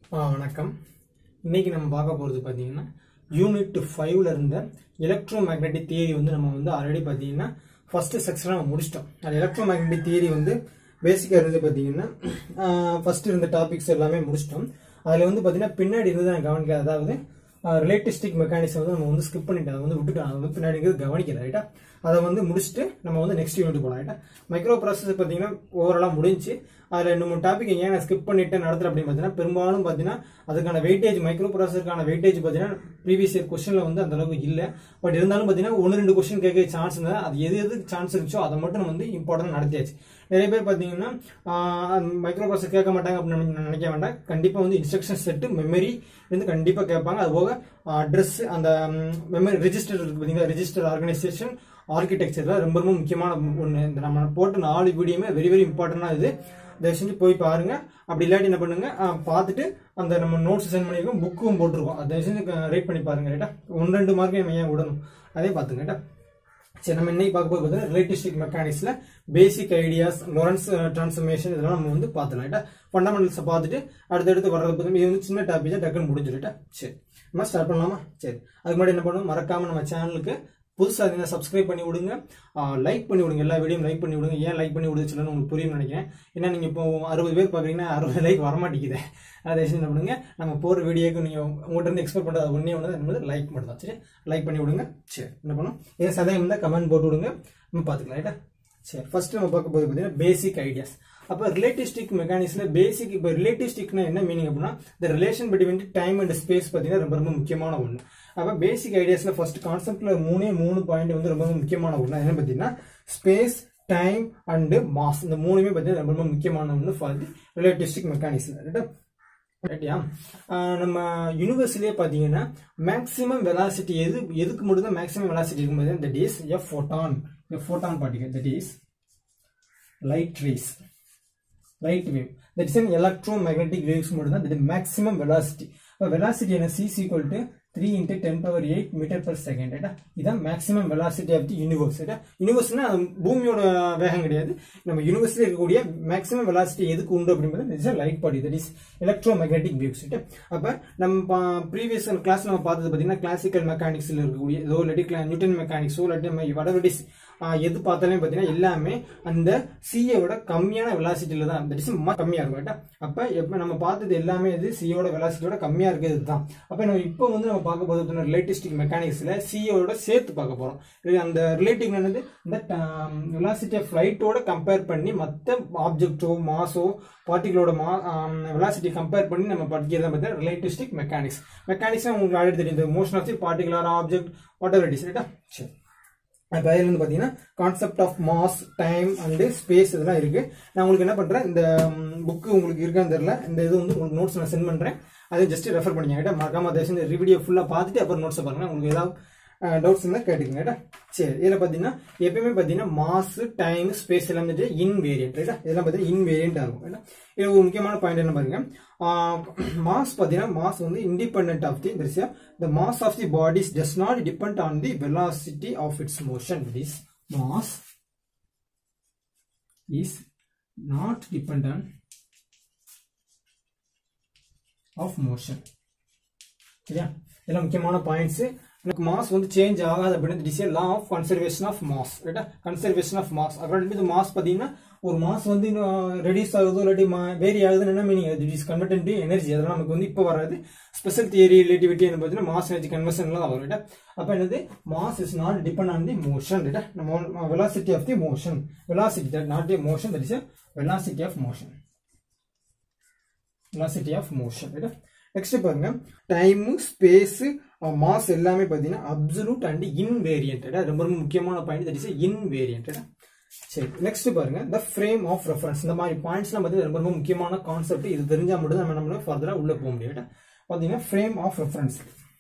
ஆ வணக்கம் இன்னைக்கு நம்ம பார்க்க போகிறது பார்த்தீங்கன்னா யூனிட் ஃபைவ்ல இருந்த எலக்ட்ரோ மேக்னெட்டிக் தியரி வந்து நம்ம வந்து ஆல்ரெடி பார்த்தீங்கன்னா ஃபர்ஸ்ட் செக்ஷன் நம்ம முடிச்சிட்டோம் அது எலக்ட்ரோ மேக்னெட்டிக் தியரி வந்து பேசிக்காக இருந்து பார்த்தீங்கன்னா ஃபர்ஸ்ட் இருந்த டாபிக்ஸ் எல்லாமே முடிச்சிட்டோம் அதில் வந்து பார்த்தீங்கன்னா பின்னாடி இருந்து நான் கவனிக்கல அதாவது ரிலேட்டிஸ்டிக் மெக்கானிசம் வந்து நம்ம வந்து ஸ்கிப் பண்ணிட்டோம் அதை வந்து விட்டுட்டோம் அதை வந்து பின்னாடி இருக்கிறது கவனிக்கல ரைட்டா அதை வந்து முடிச்சுட்டு நம்ம வந்து நெக்ஸ்ட் யூனிட் போகலாம் ரைட்டா மைக்ரோ ப்ராசஸ் பார்த்தீங்கன்னா ஓவராலாக முடிஞ்சு அதில் ரெண்டு மூணு டாபிக் ஏன் நான் ஸ்கிப் பண்ணிட்டு நடத்துறேன் அப்படின்னு பார்த்தீங்கன்னா பெரும்பாலும் பார்த்தீங்கன்னா அதுக்கான வெயிட்டேஜ் மைக்ரோ ப்ராசஸருக்கான வெயிட்டேஜ் பார்த்தீங்கன்னா ப்ரீவியஸ் இயர் கொஸ்டினில் வந்து அந்த அளவுக்கு இல்லை பட் இருந்தாலும் பார்த்தீங்கன்னா ஒன்று ரெண்டு கொஸ்டின் கேட்க சான்ஸ் இருந்தது அது எது எது சான்ஸ் இருந்துச்சோ அதை மட்டும் நம்ம வந்து இம்பார்ட்டன்ட் நடத்தியாச்சு நிறைய பேர் பார்த்தீங்கன்னா மைக்ரோ ப்ராசஸ் கேட்க மாட்டாங்க அப்படின்னு நம்ம நினைக்க வேண்டாம் கண்டிப்பாக வந்து இன்ஸ்ட்ரக்ஷன் செட்டு மெமரி வந்து கண்டிப்பாக கேட்பாங்க அது போக அட்ரஸ் அந்த மெமரி ரெஜிஸ்டர் இருக்கு பார்த்தீங்களா ரெஜிஸ்டர் ஆர்கனைசேஷன் ஆர்கிடெக்சர்ல ரொம்ப ரொம்ப முக்கியமான ஒன்று இந்த நம்ம போட்ட நாலு வீடியோமே வெரி வெரி இம்பார்ட்டண்டாக இது தயவு செஞ்சு போய் பாருங்க அப்படி இல்லாட்டி என்ன பண்ணுங்க ஆ, பார்த்துட்டு அந்த நம்ம நோட்ஸ் சென்ட் பண்ணிருக்கோம் புக்கும் போட்டிருக்கோம் அதை தயவு செஞ்சு ரைட் பண்ணி பாருங்க ரைட்டா ஒன்று ரெண்டு மார்க்கே நம்ம ஏன் விடணும் அதே பார்த்துங்க ரைட்டா சரி நம்ம இன்னைக்கு பார்க்க போது பார்த்தீங்கன்னா ரிலேட்டிஸ்டிக் மெக்கானிக்ஸ்ல பேசிக் ஐடியாஸ் லொரன்ஸ் டிரான்ஸ்ஃபர்மேஷன் இதெல்லாம் நம்ம வந்து பார்த்துலாம் ரைட்டா ஃபண்டமெண்டல்ஸை பார்த்துட்டு அடுத்தடுத்து வர்றது பார்த்தீங்கன்னா இது வந்து சின்ன டாபிக் டக்குன்னு முடிஞ்சிருட்டா சரி நம்ம ஸ்டார்ட் பண்ணலாமா சரி அதுக்கு முன்னாடி என்ன பண்ணணும் மறக்காம நம்ம சேனலுக்கு புதுசாக இருந்தால் சப்ஸ்கிரைப் பண்ணி விடுங்க லைக் பண்ணி விடுங்க எல்லா வீடியோ லைக் பண்ணி விடுங்க ஏன் லைக் பண்ணி விடுச்சு சொல்லணும்னு உங்களுக்கு புரியும் நினைக்கிறேன் ஏன்னா நீங்கள் இப்போ அறுபது பேர் பார்க்குறீங்கன்னா அறுபது லைக் வரமாட்டேங்குது அதை என்ன பண்ணுங்க நம்ம போகிற வீடியோக்கு நீங்கள் உங்கள்கிட்ட இருந்து எக்ஸ்பெக்ட் பண்ணுறது ஒன்றே ஒன்று என்பது லைக் மட்டும் தான் சரி லைக் பண்ணி விடுங்க சரி என்ன பண்ணும் ஏன் சந்தேகம் இருந்தால் கமெண்ட் போட்டு விடுங்க நம்ம பார்த்துக்கலாம் ரைட்டா சரி ஃபர்ஸ்ட் நம்ம பார்க்க போது பார்த்தீங்கன்னா பேசிக் ஐடியாஸ் அப்போ ரிலேட்டிஸ்டிக் மெக்கானிக்ஸ்ல பேசிக் இப்போ ரிலேட்டிஸ்டிக்னா என்ன மீனிங் அப்படின்னா இந்த relation between time and space பார்த்தீங்கன்னா ரொம்ப ரொம்ப முக்கியமான ஒன்று அப்போ பேசிக் ஐடியாஸ்ல ஃபர்ஸ்ட் கான்செப்ட்ல மூணே மூணு பாயிண்ட் வந்து ரொம்ப ரொம்ப முக்கியமான ஒன்று என்ன பார்த்தீங்கன்னா ஸ்பேஸ் டைம் அண்ட் மாஸ் இந்த மூணுமே பார்த்தீங்கன்னா ரொம்ப ரொம்ப முக்கியமான ஒன்று ஃபார் தி ரிலேட்டிஸ்டிக் மெக்கானிக்ஸ்ல ரைட்டா ரைட்டியா நம்ம யூனிவர்ஸ்லயே பார்த்தீங்கன்னா மேக்ஸிமம் வெலாசிட்டி எது எதுக்கு மட்டும் தான் மேக்ஸிமம் வெலாசிட்டி இருக்கும் போது that is a photon a photon particle that is light rays light wave that is an electromagnetic waves மட்டும் தான் தட் மேக்ஸிமம் வெலாசிட்டி இப்போ வெலாசிட்டி என்ன c equal to three into ten power eight metre per second ரைட்டா இதான் maximum velocity of the universe ரைட்டா யூனிவர்ஸ்னா பூமியோட வேகம் கிடையாது நம்ம யூனிவர்ஸ்ல இருக்கக்கூடிய மேக்ஸிமம் வெலாசிட்டி எதுக்கு உண்டு அப்படின்றது light body that is electromagnetic waves ரைட்டா அப்போ நம்ம ப்ரீவியஸ் கிளாஸ் நம்ம பார்த்தது பார்த்தீங்கன்னா கிளாசிக்கல் மெக்கானிக்ஸ்ல இருக்கக்கூடிய ஏதோ இல்லாட்டி நியூட்டன் மெக்கானிக்ஸோ இல்லாட்டி நம்ம whatever it is, ஆஹ் எது பார்த்தாலும் பார்த்தீங்கன்னா எல்லாமே அந்த சிஏ விட கம்மியான வெலாசிட்டியில தான் தட் இஸ் கம்மியா இருக்கும் ரைட்டா அப்போ எப்போ நம்ம பார்த்தது எல்லாமே இது சியோட வெலாசிட்டியோட கம்மியா இருக்கிறது தான் அப்போ நம்ம இப்போ வந்து நம்ம பார்க்க போகிறது ரிலேட்டிஸ்டிக் மெக்கானிக்ஸ்ல சிஓட சேர்த்து பார்க்க போறோம் இது அந்த ரிலேட்டிவ் என்னது இந்த வெலாசிட்டி ஆஃப் லைட்டோட கம்பேர் பண்ணி மற்ற ஆப்ஜெக்டோ மாஸோ பார்ட்டிகளோட மா வெலாசிட்டி கம்பேர் பண்ணி நம்ம படிக்கிறது பார்த்தீங்கன்னா ரிலேட்டிஸ்டிக் மெக்கானிக்ஸ் மெக்கானிக்ஸ் உங்களுக்கு ஆல்ரெடி தெரியும் இந்த motion of the particular object whatever it is ரைட்டா சரி இப்போ அதில் வந்து பார்த்தீங்கன்னா concept of mass time and space இதெல்லாம் இருக்கு நான் உங்களுக்கு என்ன பண்ணுறேன் இந்த புக்கு உங்களுக்கு இருக்கான்னு தெரியல இந்த இது வந்து உங்களுக்கு நோட்ஸ் நான் சென்ட் பண்ணுறேன் அதை ஜஸ்ட் ரெஃபர் பண்ணிங்க மறக்காம தயவு செஞ்சு வீடியோ ஃபுல்லாக பார்த்துட்டு அப்புறம் நோட்ஸை பாருங்க உங்களுக்கு ஏதாவது டவுட்ஸ் இருந்தால் கேட்டுக்கங்க ரைட்டா சரி இதில் பார்த்தீங்கன்னா எப்பயுமே பார்த்தீங்கன்னா மாஸ் டைம் ஸ்பேஸ் எல்லாம் வந்துட்டு இன்வேரியன்ட் ரைட்டா இதெல்லாம் பார்த்தீங்கன்னா இன்வேரியன்ட் ஆகும் ரைட்டா இது ஒரு முக்கியமான பாயிண்ட் என்ன பாருங்க மாஸ் பார்த்தீங்கன்னா மாஸ் வந்து இண்டிபெண்ட் ஆஃப் தி தரிசியா the mass of the bodies does not depend on the velocity of its motion is mass is not depend on of motion சரியா இதெல்லாம் முக்கியமான பாயிண்ட்ஸ் எனக்கு மாஸ் வந்து சேஞ்ச் ஆகாது அப்படின்னு this law of conservation of mass ரைட்டா conservation of mass according to mass பார்த்தீங்கன்னா ஒரு மாஸ் வந்து ரெடியூஸ் ஆகுதோ இல்லாட்டி வேரி ஆகுதுன்னு என்ன மீனிங் அது இஸ் கன்வெர்ட் டு எனர்ஜி அதெல்லாம் நமக்கு வந்து இப்போ வராது ஸ்பெஷல் தியரி ரிலேட்டிவிட்டி என்ன பார்த்தீங்கன்னா மாஸ் எனர்ஜி கன்வர்ஷன்ல தான் வரும் ரைட்டா அப்போ என்னது mass is not depend on the motion ரைட்டா நம்ம velocity of the motion velocity that not the motion that is velocity of motion velocity of motion ரைட்டா நெக்ஸ்ட் பாருங்க டைம் ஸ்பேஸ் மாஸ் எல்லாமே பார்த்தீங்கன்னா அப்சல்யூட் அண்ட் இன்வேரியன்ட் ரொம்ப ரொம்ப முக்கியமான point that is invariant சரி நெக்ஸ்ட் பாருங்க த ஃப்ரேம் ஆஃப் ரெஃபரன்ஸ் இந்த மாதிரி பாயிண்ட்ஸ்லாம் பார்த்தீங்கன்னா ரொம்ப ரொம்ப முக்கியமான கான்செப்ட் இது தெரிஞ்சா மட்டும் நம்ம நம்ம ஃபர்தரா உள்ள போக முடியும் பார்த்தீங்கன்னா frame of reference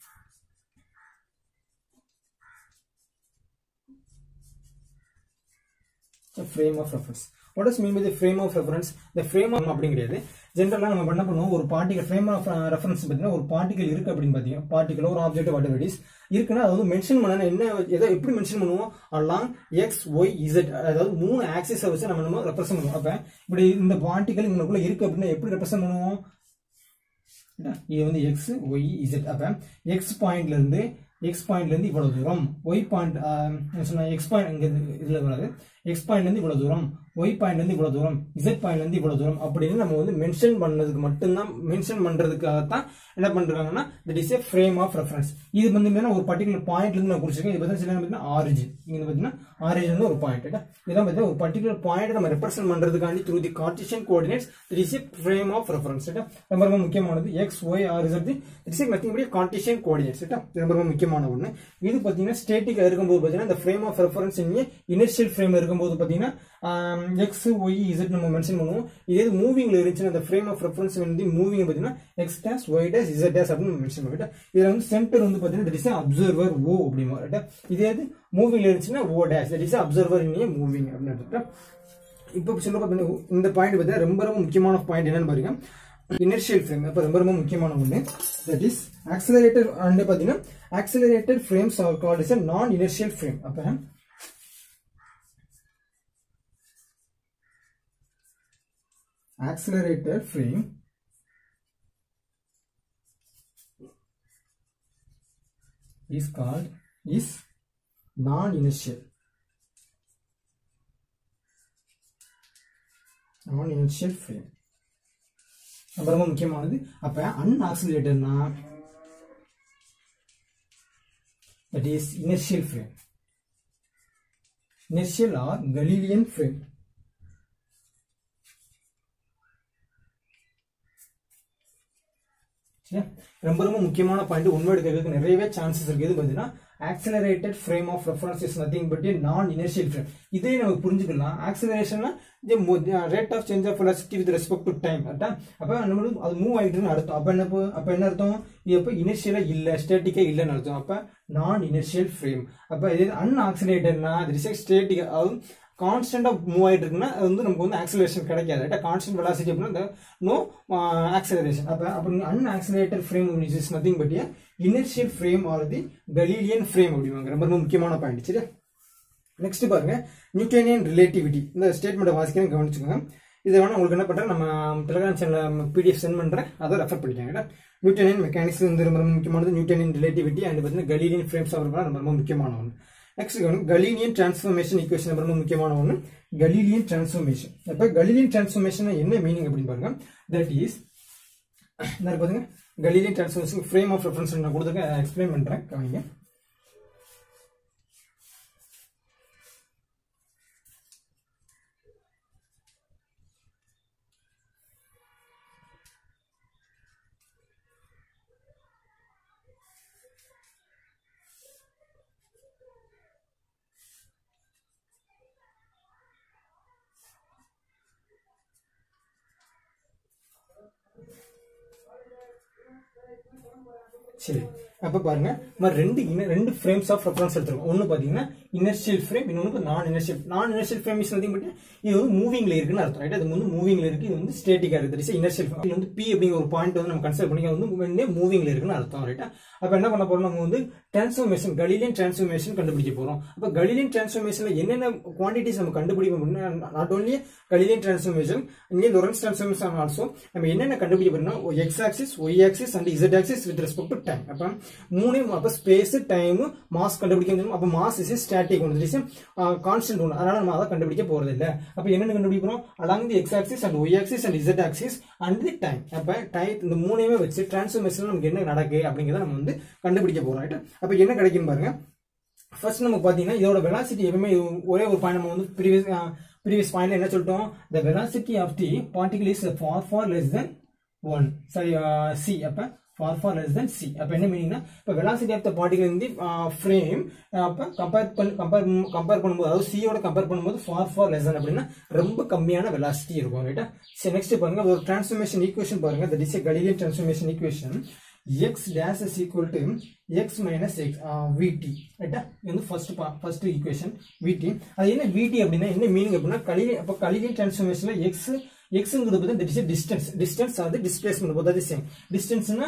frame of reference what is mean by frame of reference இந்த ஃப்ரேம் அப்படி கிடையாது ஜென்ரலாக நம்ம என்ன பண்ணுவோம் ஒரு பார்ட்டிகல் ஃப்ரேம் ஆஃப் ரெஃபரன்ஸ் பார்த்தீங்கன்னா ஒரு பார்ட்டிகல் இருக்கு அப்படின்னு பார்த்தீங்கன்னா பார்ட்டிகல் ஒரு ஆப்ஜெக்ட் வாட் எவர் இஸ் இருக்குன்னா அது வந்து மென்ஷன் பண்ண என்ன எதை எப்படி மென்ஷன் பண்ணுவோம் அல்லாம் எக்ஸ் ஒய் இசட் அதாவது மூணு ஆக்சிஸை வச்சு நம்ம நம்ம ரெப்ரசென்ட் பண்ணுவோம் அப்போ இப்படி இந்த பார்ட்டிகல் இங்கக்குள்ள இருக்கு அப்படின்னா எப்படி ரெப்ரசென்ட் பண்ணுவோம் இது வந்து எக்ஸ் ஒய் இசட் அப்போ எக்ஸ் பாயிண்ட்ல இருந்து எக்ஸ் பாயிண்ட்ல இருந்து இவ்வளவு தூரம் ஒய் பாயிண்ட் சொன்ன எக்ஸ் பாயிண்ட் இங்க இதுல வராது எக்ஸ் பாயிண்ட்ல இருந்து இவ்வளவு தூரம் ஒய் பாயிண்ட்ல இருந்து இவ்வளவு தூரம் இசட் பாயிண்ட்ல இருந்து இவ்வளவு தூரம் அப்படின்னு நம்ம வந்து மென்ஷன் பண்ணதுக்கு மட்டும்தான் மென்ஷன் பண்றதுக்காகத்தான் என்ன பண்றாங்கன்னா that is a frame of reference இது வந்து பார்த்தீங்கன்னா ஒரு பர்டிகுலர் பாயிண்ட்ல இருந்து நான் குறிச்சிருக்கேன் இது பார்த்தீங்கன்னா பார்த்தீங்கன்னா ஆரிஜின் இங்க பார்த்தீங்கன்னா ஆரிஜின் வந்து ஒரு பாயிண்ட் இதெல்லாம் பார்த்தீங்கன்னா ஒரு பர்டிகுலர் பாயிண்ட் நம்ம ரெப்ரசென்ட் பண்றதுக்காண்டி through the Cartesian coordinates that is a frame of reference ரொம்ப ரொம்ப முக்கியமானது X Y or Z it is nothing but Cartesian coordinates ரொம்ப ரொம்ப முக்கியமான ஒன்று இது பார்த்தீங்கன்னா ஸ்டேட்டிக் இருக்கும்போது பார்த்தீங்கன்னா இந்த frame of reference initial frame இருக்கும்போது பார்த்தீங்கன்னா எக்ஸ் ஒய் இசட் நம்ம மென்ஷன் பண்ணுவோம் இதே மூவிங்ல இருந்துச்சுன்னா அந்த ஃப்ரேம் ஆஃப் ரெஃபரன்ஸ் வந்து மூவிங் பார்த்தீங்கன்னா X dash Y dash Z dash அப்படின்னு மென்ஷன் பண்ணுவோம் இதுல வந்து சென்டர் வந்து பார்த்தீங்கன்னா தட் இஸ் அப்சர்வர் ஓ அப்படிமா ரைட்டா இதே இது மூவிங்ல இருந்துச்சுன்னா O dash that is observer in moving அப்படின்னு இப்போ சொல்ல பார்த்தீங்கன்னா இந்த பாயிண்ட் பார்த்தீங்கன்னா ரொம்ப ரொம்ப முக்கியமான பாயிண்ட் என்னன்னு பாருங்க இனர்ஷியல் ஃப்ரேம் அப்போ ரொம்ப ரொம்ப முக்கியமான ஒன்று தட் இஸ் ஆக்சலரேட்டர் அண்ட் பார்த்தீங்கன்னா accelerator frames are called is non inertial frame அப்போ accelerator frame is called is non-inertial non-inertial frame ரொம்ப ரொம்ப முக்கியமானது அப்ப அன்ஆக்சிலேட்டர்னா that is inertial frame inertial or Galilean frame ரொம்ப ரொம்ப முக்கியமான பாயிண்ட் உண்மையோட கேட்கறதுக்கு நிறையவே சான்சஸ் இருக்கு இது பார்த்தீங்கன்னா accelerated frame of reference is nothing but non inertial frame இதே நமக்கு புரிஞ்சுக்கலாம் ஆக்சலரேஷன்னா rate of change of velocity with respect to time கரெக்டா அப்போ நம்மளுக்கு அது மூவ் ஆகிட்டுன்னு அர்த்தம் அப்போ என்ன அப்போ என்ன அர்த்தம் இது அப்போ இனர்ஷியலா இல்லை ஸ்டேட்டிக்கா இல்லைன்னு அர்த்தம் அப்போ நான் இனர்ஷியல் ஃப்ரேம் அப்போ இது அன் ஆக்சிலேட்டட்னா அது ஸ்டேட்டிக் அதாவது கான்ஸ்டன்டா மூவ் ஆயிட்டு இருக்குன்னா அது வந்து நமக்கு வந்து ஆக்சலரேஷன் கிடைக்காது ரைட்டா கான்ஸ்டன்ட் வெலாசிட்டி அப்படின்னா நோ ஆக்சலரேஷன் அப்ப அப்ப unaccelerated frame is nothing but inertial frame or the Galilean frame அப்படிவாங்க ரொம்ப ரொம்ப முக்கியமான பாயிண்ட் சரியா நெக்ஸ்ட் பாருங்க நியூட்டனியன் ரிலேட்டிவிட்டி இந்த ஸ்டேட்மெண்ட் வாசிக்கிறேன் கவனிச்சுக்கோங்க இதை வேணா உங்களுக்கு என்ன பண்றேன் நம்ம டெலிகிராம் சேனல் பிடிஎஃப் சென்ட் பண்றேன் அதை ரெஃபர் பண்ணிக்கோங்க நியூட்டனியன் மெக்கானிக்ஸ் வந்து ரொம்ப ரொம்ப முக்கியமானது நியூட்டனியன் ரிலேட்டிவிட்டி அண்ட் பார்த்தீங்கன்னா கலீலியன் ஃப்ரேம்ஸ் அவர் ரொம்ப ரொம்ப முக்கியமான ஒன்று நெக்ஸ்ட் கலீலியன் டிரான்ஸ்ஃபர்மேஷன் ஈக்குவேஷன் ரொம்ப முக்கியமான ஒன்று கலீலியன் டிரான்ஸ்ஃபர்மேஷன் அப்போ கலீலியன் டிரான்ஸ்ஃபர்மேஷன் என்ன மீனிங் அப்படின்னு பாருங்க தட் இஸ் பாருங்க Galilean transformation frame of reference நான் கொடுத்துருக்கேன் எக்ஸ்பிளைன் பண்றேன் கவனிங்க சரி அப்ப பாருங்க நம்ம ரெண்டு ரெண்டு ஃப்ரேம்ஸ் ஆஃப் ரெஃபரன்ஸ் எடுத்துருக்கோம் ஒன்னு பாத்தீங்கன்னா இனர்ஷியல் ஃப்ரேம் இன்னொன்று non inertial non inertial frame is nothing but இது வந்து மூவிங்ல இருக்குன்னு அர்த்தம் ரைட் அது வந்து மூவிங்ல இருக்கு இது வந்து ஸ்டேட்டிக்கா இருக்கு இனர்ஷியல் இது வந்து பி அப்படிங்கிற ஒரு பாயிண்ட் வந்து நம்ம கன்சிடர் பண்ணி வந்து மூவிங்ல இருக்குன்னு அர்த்தம் ரைட்டா அப்ப என்ன பண்ண போறோம் நம்ம வந்து டிரான்ஸ்ஃபர்மேஷன் கலிலியன் டிரான்ஸ்ஃபர்மேஷன் கண்டுபிடிக்க போறோம் அப்ப கலிலியன் டிரான்ஸ்ஃபர்மேஷன்ல என்னென்ன குவான்டிட்டிஸ் நம்ம கண்டுபிடிப்போம் நாட் ஓன்லி கலிலியன் டிரான்ஸ்ஃபர்மேஷன் இங்கே லொரன்ஸ் டிரான்ஸ்ஃபர்மேஷன் ஆல்சோ நம்ம என்னென்ன கண்டுபிடிக்க போறோம்னா X axis Y axis and Z axis with respect to time அப்ப மூணே அப்ப ஸ்பேஸ் டைம் மாஸ் கண்டுபிடிக்க முடியும் அப்ப மாஸ் இஸ் ஸ்டாட்டிக் ஒன்று இஸ் கான்ஸ்டன்ட் ஒன்று அதனால நம்ம அதை கண்டுபிடிக்க போறது இல்ல அப்ப என்னென்ன கண்டுபிடிக்கிறோம் along the X axis and Y axis and Z axis and the time அப்ப டைம் இந்த மூணையுமே வச்சு டிரான்ஸ்ஃபர்மேஷன் நமக்கு என்ன நடக்கு அப்படிங்கிறத நம்ம வந்து கண்டுபிடிக்க போறோம் ரைட் அப்ப என்ன கிடைக்கும் பாருங்க ஃபர்ஸ்ட் நம்ம பாத்தீங்கன்னா இதோட வெலாசிட்டி எப்பவுமே ஒரே ஒரு பாயிண்ட் நம்ம வந்து ப்ரீவியஸ் ப்ரீவியஸ் பாயிண்ட்ல என்ன சொல்லிட்டோம் the velocity of the particle is far far less than one சரி சி அப்ப far far less than c அப்ப என்ன மீனிங்னா இப்ப velocity of the particle in the frame அப்ப கம்பேர் பண்ணி கம்பேர் கம்பேர் பண்ணும்போது அதாவது c யோட கம்பேர் பண்ணும்போது far far less than அப்படின்னா ரொம்ப கம்மியான வெலாசிட்டி இருக்கும் ரைட்டா சரி நெக்ஸ்ட் பாருங்க ஒரு டிரான்ஸ்ஃபர்மேஷன் ஈக்குவேஷன் பாருங்க that is a Galilean transformation equation x dash is equal to x minus x uh, vt ரைட்டா இது வந்து ஃபர்ஸ்ட் ஃபர்ஸ்ட் ஈக்குவேஷன் vt அது என்ன vt அப்படின்னா என்ன மீனிங் அப்படின்னா கலிலி அப்ப கலிலியன் டிரான்ஸ்ஃபர்மேஷன்ல x எக்ஸுங்கிறது பார்த்தா தட் இஸ் டிஸ்டன்ஸ் டிஸ்டன்ஸ் அது டிஸ்பிளேஸ்மெண்ட் போத் அது சேம் டிஸ்டன்ஸ்னா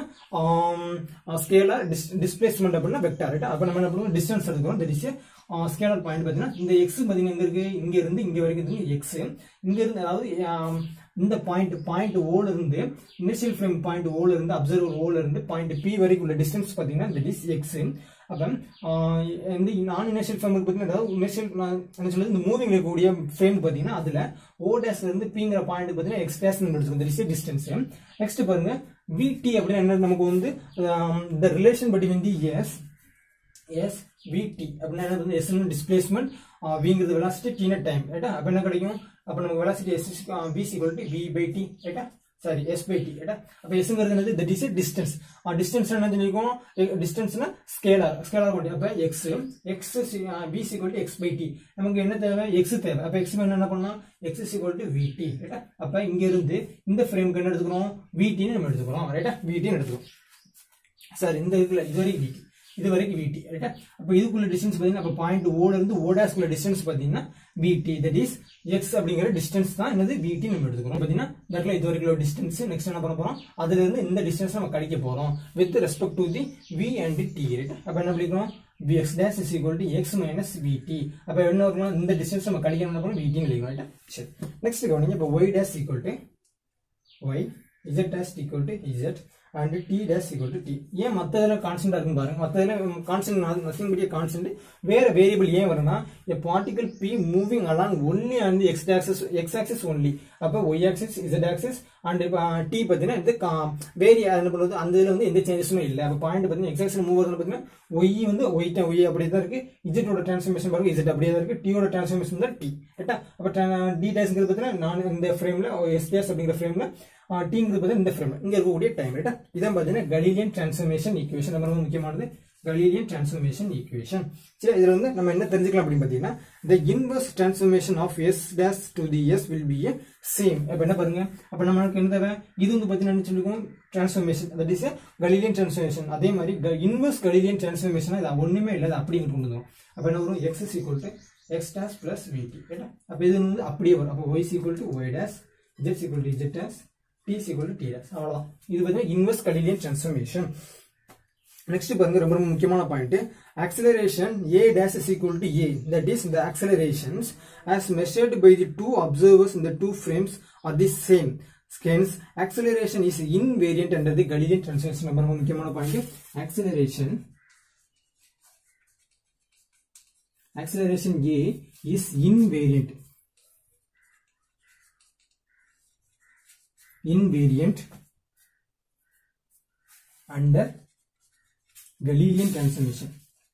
ஸ்கேலர் டிஸ்பிளேஸ்மெண்ட் அப்படின்னா வெக்டார் ரைட் அப்போ நம்ம என்ன பண்ணுவோம் டிஸ்டன்ஸ் எடுக்கிறோம் தட் இஸ் ஸ்கேலர் பாயிண்ட் பார்த்தீங்கன்னா இந்த எக்ஸ் பார்த்தீங்கன்னா இங்க இருக்கு இங்க இருந்து இங்க வரைக்கும் இருக்கு எக்ஸ் இங்க இருந்து அதாவது இந்த பாயிண்ட் பாயிண்ட் ஓல இருந்து இனிஷியல் ஃப்ரேம் பாயிண்ட் ஓல இருந்து அப்சர்வர் ஓல இருந்து பாயிண்ட் பி வரைக்கும் உள்ள டிஸ்டன்ஸ் பார்த்தீங்கன்னா தட் இஸ் எக்ஸ் அப்போ இந்த நான் இனிஷியல் ஃப்ரேமுக்கு பார்த்தீங்கன்னா அதாவது இனிஷியல் என்ன சொல்லுது இந்த மூவிங் இருக்கக்கூடிய ஃப்ரேம் பார்த்தீங்கன்னா அதில் ஓ டேஸ்ல இருந்து பிங்கிற பாயிண்ட் பார்த்தீங்கன்னா எக்ஸ் டேஸ் எடுத்துக்கணும் தட் இஸ் டிஸ்டன்ஸ் நெக்ஸ்ட் பாருங்க விடி அப்படின்னு என்ன நமக்கு வந்து the relation between the S S VT அப்படின்னா என்ன வந்து எஸ் டிஸ்பிளேஸ்மெண்ட் விங்கிறது வெலாசிட்டி டீன டைம் ரைட்டா அப்போ என்ன கிடைக்கும் அப்போ நமக்கு velocity S V equal to V by T ரைட்டா சாரி எஸ் பை டி ரைட்டா அப்போ எஸ்ங்கிறது என்னது தட் இஸ் டிஸ்டன்ஸ் டிஸ்டன்ஸ் என்ன சொல்லியிருக்கோம் டிஸ்டன்ஸ்னா ஸ்கேலார் ஸ்கேலார் பண்ணி அப்போ X X V equal to X by T நமக்கு என்ன தேவை எக்ஸ் தேவை அப்போ எக்ஸ் என்ன பண்ணலாம் எக்ஸ் சிக்வல் டு விடி ரைட்டா அப்போ இங்க இருந்து இந்த ஃப்ரேமுக்கு என்ன எடுத்துக்கிறோம் விடின்னு நம்ம எடுத்துக்கிறோம் ரைட்டா விடின்னு எடுத்துக்கிறோம் சார் இந்த இதுல இது வரைக்கும் விடி இது வரைக்கும் விடி ரைட்டா அப்போ இதுக்குள்ள டிஸ்டன்ஸ் பார்த்தீங்கன்னா அப்போ பாயிண்ட் ஓல இருந்து ஓடாஸ்குள்ள டிஸ்டன்ஸ் பார்த்தீங்கன்னா விடி தட் இஸ் எக்ஸ் அப்படிங்கிற டிஸ்டன்ஸ் தான் என்னது விடி நம்ம எடுத்துக்கிறோம் பார்த்தீங்கன்னா இந்த இடத்துல இது வரைக்கும் டிஸ்டன்ஸ் நெக்ஸ்ட் என்ன பண்ண போறோம் அதுல இருந்து இந்த டிஸ்டன்ஸ் நம்ம கழிக்க போறோம் with respect to the V and T right அப்போ என்ன பண்ணிக்கிறோம் vx dash is equal to x minus vt அப்ப என்ன வரும் இந்த டிஸ்டன்ஸ் நம்ம கழிக்கணும் என்ன பண்ணணும் vt ன்னு எழுதிக்கலாம் ரைட்டா சரி நெக்ஸ்ட் கவனிங்க இப்போ y dash equal to y z dash equal to z and t dash equal to t ஏன் மத்த இதுல கான்ஸ்டன்டா இருக்கும் பாருங்க மத்த இதுல கான்ஸ்டன்ட் நத்திங் பட் கான்ஸ்டன்ட் வேற வேரியபிள் ஏன் வரும்னா a particle p moving along only on the x axis x axis only அப்ப y axis z axis and t பாத்தீங்கன்னா இது வேரி என்ன பண்ணுறது அந்த இதுல வந்து எந்த சேஞ்சஸுமே இல்ல அப்ப பாயிண்ட் பாத்தீங்கன்னா x axis மூவ் வருது பாத்தீங்கன்னா y வந்து y ட y அப்படியே தான் இருக்கு z ஓட டிரான்ஸ்ஃபர்மேஷன் பாருங்க z அப்படியே தான் இருக்கு t ஓட டிரான்ஸ்ஃபர்மேஷன் தான் t ரைட்டா அப்ப d டேஷ்ங்கிறது பாத்தீங்கன்னா நான் இந்த ஃப்ரேம்ல s டேஷ் அப்படிங்கிற ஃப்ரேம்ல டீங்கிறது பார்த்தீங்கன்னா இந்த ஃப்ரேம் இங்க இருக்கக்கூடிய டைம் ரைட்டா இதான் பார்த்தீங்கன்னா கலீலியன் டிரான்ஸ்ஃபர்மேஷன் ஈக்குவேஷன் நம்ம ரொம்ப முக்கியமானது கலீலியன் டிரான்ஸ்ஃபர்மேஷன் ஈக்குவேஷன் சரி இதுல வந்து நம்ம என்ன தெரிஞ்சுக்கலாம் அப்படின்னு பார்த்தீங்கன்னா the inverse transformation of s dash to the s will be a same அப்ப என்ன பாருங்க அப்ப நமக்கு என்ன தேவை இது வந்து பார்த்தீங்கன்னா என்ன சொல்லிருக்கோம் transformation that is Galilean transformation அதே மாதிரி இன்வர்ஸ் கலீலியன் டிரான்ஸ்ஃபர்மேஷன் இது ஒண்ணுமே இல்லை அது அப்படியே கொண்டு வந்துடும் அப்ப என்ன வரும் x is equal to x dash plus vt ரைட்டா அப்ப இது வந்து அப்படியே வரும் அப்ப y is equal to y dash z is equal to z dash t is equal to t dash அவ்வளவுதான் இது பார்த்தீங்கன்னா இன்வெர்ஸ் கலீலியன் டிரான்ஸ்ஃபர்மேஷன் நெக்ஸ்ட் பாருங்க ரொம்ப ரொம்ப முக்கியமான point acceleration a dash is equal to a that is the accelerations as measured by the two observers in the two frames are the same hence acceleration is invariant under the Galilean transformation ரொம்ப ரொம்ப முக்கியமான point acceleration acceleration a is invariant invariant under Galilean transformation.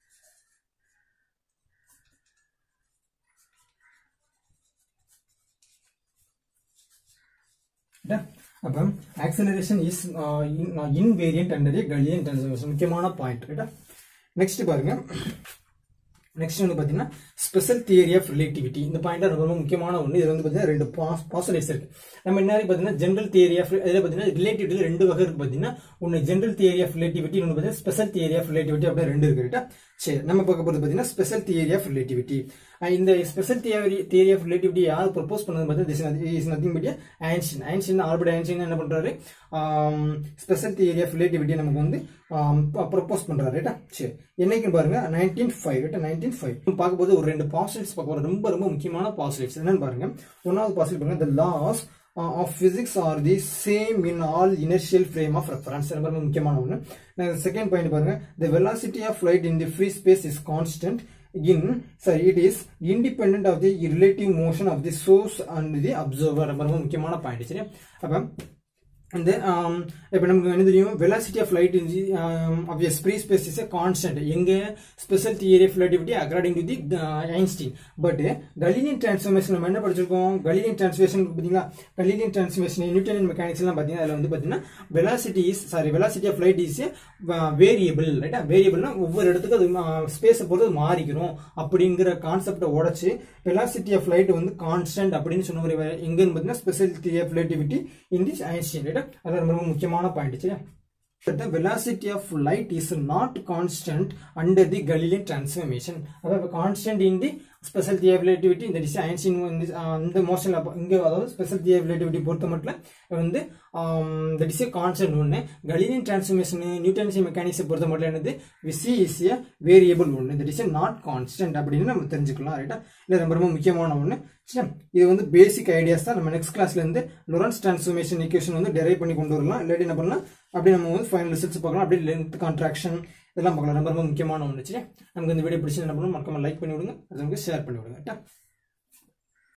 அப்போ acceleration is invariant under Galilean transformation முக்கியமான point ரைட்டா next பாருங்க next வந்து பார்த்தீங்கன்னா special theory of relativity இந்த பாயிண்ட் ரொம்ப ரொம்ப முக்கியமான ஒன்று இது வந்து பார்த்தீங்கன்னா ரெண்டு பாசிட்டிவ்ஸ் இருக்கு நம்ம என்ன பார்த்தீங்கன்னா ஜென்ரல் தியரி ஆஃப் இதில் பார்த்தீங்கன்னா ரிலேட்டிவிட்டி ரெண்டு வகை இருக்கு பார்த்தீங்கன்னா ஒன்று ஜென்ரல் தியரி ஆஃப் ரிலேட்டிவிட்டி ஒன்று பார்த்தீங்கன்னா ஸ்பெஷல் தியரி ஆஃப் ரிலேட்டிவிட்டி அப்படி ரெண்டு இருக்கு ரைட்டா சரி நம்ம பார்க்க போகிறது பார்த்தீங்கன்னா ஸ்பெஷல் தியரி ஆஃப் ரிலேட்டிவிட்டி இந்த special theory theory of relativity யார் ப்ரொபோஸ் பண்ணது பார்த்தீங்கன்னா is nothing but Einstein Einstein Albert Einstein என்ன பண்றாரு ஸ்பெஷல் தியரி ஆஃப் ரிலேட்டிவிட்டி நமக்கு வந்து ப்ரொபோஸ் பண்றாரு ரைட்டா சரி என்னைக்கு பாருங்க நைன்டீன் ஃபைவ் ரைட்டா நைன்டீன் ஃபைவ் பார்க்கும்போது ஒரு ரெண்டு பாசிட்டிவ்ஸ் பார்க்க போறோம் ரொம்ப ரொம்ப முக்கியமான பாசிட்டிவ்ஸ் என்னன்னு பாருங்க ஒன்னாவது பாசிட்டிவ் பாருங்க the laws of physics are the same in all inertial frame of reference ரொம்ப ரொம்ப முக்கியமான ஒன்று செகண்ட் பாயிண்ட் பாருங்க the velocity of light in the free space is constant in sorry it is independent of the relative motion of the source and the observer ரொம்ப ரொம்ப முக்கியமான point சரி அப்ப இந்த இப்போ நமக்கு என்ன தெரியும் velocity of light in of a free space is a constant எங்க special theory of relativity according to the Einstein but Galilean transformation நம்ம என்ன படிச்சிருக்கோம் கலீலியன் டிரான்ஸ்ஃபர்மேஷன் பார்த்தீங்களா கலீலியன் டிரான்ஸ்ஃபர்மேஷன் நியூட்டன் மெக்கானிக்ஸ் எல்லாம் பார்த்தீங்கன்னா அதில் வந்து பார்த்தீங்கன்னா velocity is sorry velocity of light is variable ரைட்டா வேரியபிள்னா ஒவ்வொரு இடத்துக்கு அது ஸ்பேஸை பொறுத்து மாறிக்கணும் அப்படிங்கிற கான்செப்டை உடச்சு வெலாசிட்டி ஆஃப் லைட் வந்து கான்ஸ்டன்ட் அப்படின்னு சொன்ன ஒரு எங்கன்னு பார்த்தீங்கன்னா special theory of relativity in this Einstein ரைட்டா அது ரொம்ப முக்கியமான பாயிண்ட் சரியா the velocity of light is not constant under the Galilean transformation. அதாவது constant in the special theory relativity இந்த டிஸ் ஐன்ஸ்டீன் வந்து ஆஹ், இந்த மோஷன் இங்க அதாவது ஸ்பெஷல் தியரி ரிலேட்டிவிட்டி பொறுத்த மட்டும் வந்து இந்த டிஸ் கான்ஸ்டன்ட் ஒன்று கலிலியன் டிரான்ஸ்ஃபர்மேஷன் நியூட்டன்ஸ் மெக்கானிக்ஸை பொறுத்த மட்டும் என்னது விசி இஸ் ஏ வேரியபிள் ஒன்று இந்த டிஸ் நாட் கான்ஸ்டன்ட் அப்படின்னு நம்ம தெரிஞ்சுக்கலாம் ரைட்டா இது ரொம்ப ரொம்ப முக்கியமான ஒன்று சரி இது வந்து பேசிக் ஐடியாஸ் தான் நம்ம நெக்ஸ்ட் கிளாஸ்ல இருந்து லொரன்ஸ் டிரான்ஸ்ஃபர்மேஷன் ஈக்குவேஷன் வந்து டெரைவ் பண்ணி கொண்டு வரலாம் இல்லாட்டி என்ன பண்ணலாம் அப்படியே நம்ம வந்து ஃபைனல் ரிசல்ட்ஸ் பார்க்கலாம் அப்படியே லென்த் கான்ட்ராக்ஷன் இதெல்லாம் பார்க்கலாம் ரொம்ப ரொம்ப முக்கியமான ஒன்று சரி நமக்கு இந்த வீடியோ பிடிச்சி என்ன பண்ணணும் மறக்காம லைக் பண்ணி விடுங்க அது நமக்கு ஷேர் பண்ணி விடுங்க ரைட்டா